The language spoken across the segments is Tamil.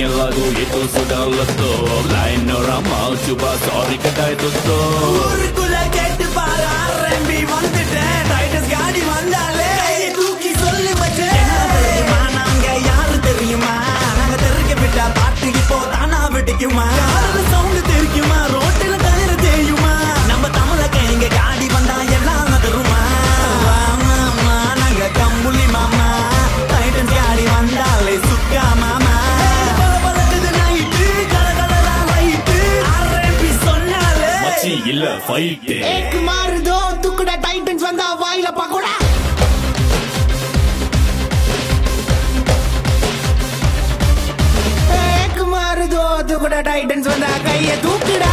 lagu itu sudah letup Lain orang mau coba sorry kedai tutup ஊருக்குள்ள கேட்டு பாரு RMB வந்துட்டேன். டைட்டஸ் காடி வந்தாலே கையை தூக்கி சொல்லு மச்சான். என்ன தெரியுமா, நாங்க யாரு தெரியுமா? நாங்க தெருக்க விட்ட பாட்டு இப்போ தானா வெடிக்குமா? காதுல sound தெரிக்குமா? ரோட்டுல tire தேயுமா? நம்ம தமிழக இங்க காடி வந்தா எல்லாம் நகருமா? வா மாமா, நாங்க கம்புலி மாமா. டைட்டன்ஸ் காடி வந்தாலே சுக்கா மாமா. பளபளக்குது night, கலகலரா light. RMB சொன்னாலே மச்சி இல்ல ஃபைட் ஏக் மாறுதோ துக்குட டைட்டன்ஸ் வந்தா வாயில பக்கோடா ஏக் மாறுதோ துக்குட டைட்டன்ஸ் வந்தா கைய தூக்குடா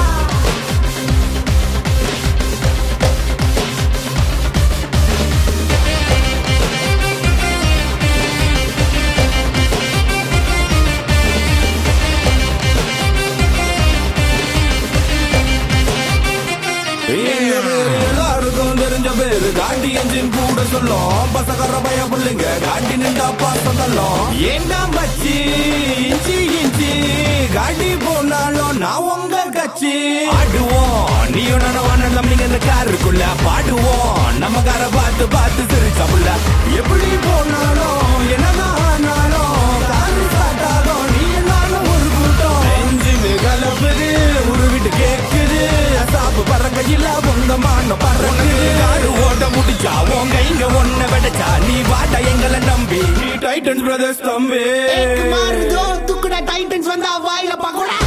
எல்லாருக்கும் தெரிஞ்ச பேரு காண்டி என்ஜின் கூட சொல்லும் பசகர பய பிள்ளைங்க காண்டி நின்றா பாசம் தள்ளும் ஏண்டா மச்சி இஞ்சி இஞ்சி காண்டி போனாலும் நான் உங்க கட்சி ஆடுவோம் நீயும் நானும் தம்பிங்க இந்த காருக்குள்ள பாடுவோம் நம்ம கார பார்த்து பார்த்து சிரிச்சப்புள்ள எப்படி போனாலும் என்னதான் ஆனாலும் காரு ஸ்டார்ட் ஆகும் நீ நானும் ஒரு கூட்டம் என்ஜின் கலப்புது உருவிட்டு கேக்குது அசாப்பு பறக்கையில பொங்கமான பறக்குது காரு ஓட்ட முடிச்சா உங்க இங்க ஒன்ன வெடச்சா நீ வாட்ட எங்களை நம்பி நீ டைட்டன்ஸ் பிரதர்ஸ் தம்பி ஏக் மாறுதோ துக்குட டைட்டன்ஸ் வந்தா வாயில பக்கோடா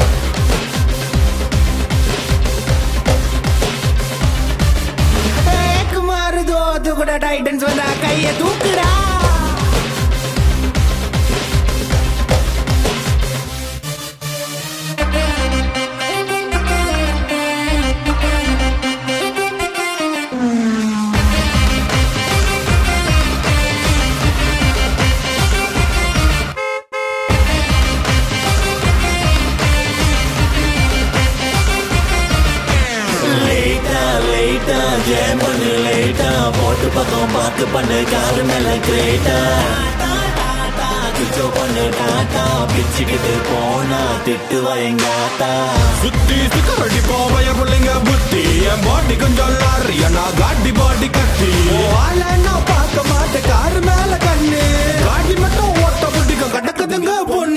ஏக் மாறுதோ துக்குட டைட்டன்ஸ் வந்தா கைய தூக்குடா லேட்டா லேட்டா ஜேம் பண்ணு லேட்டா போட்டு பக்கம் பார்த்து பண்ணு காரு மேல கிரேட்டா கிச்சோ பண்ணு டாட்டா பிச்சுக்கிட்டு போனா திட்டு வயங்காத்தா சுத்தி சிக்கரடி போவைய பிள்ளைங்க புத்தி என் பாடி கொஞ்சம் லாரி நான் காட்டி பாடி கட்டி ஆள நான் பார்க்க மாட்டேன் காரு மேல கண்ணு காடி மட்டும் ஓட்ட புட்டிக்க கடக்குதுங்க பொண்ணு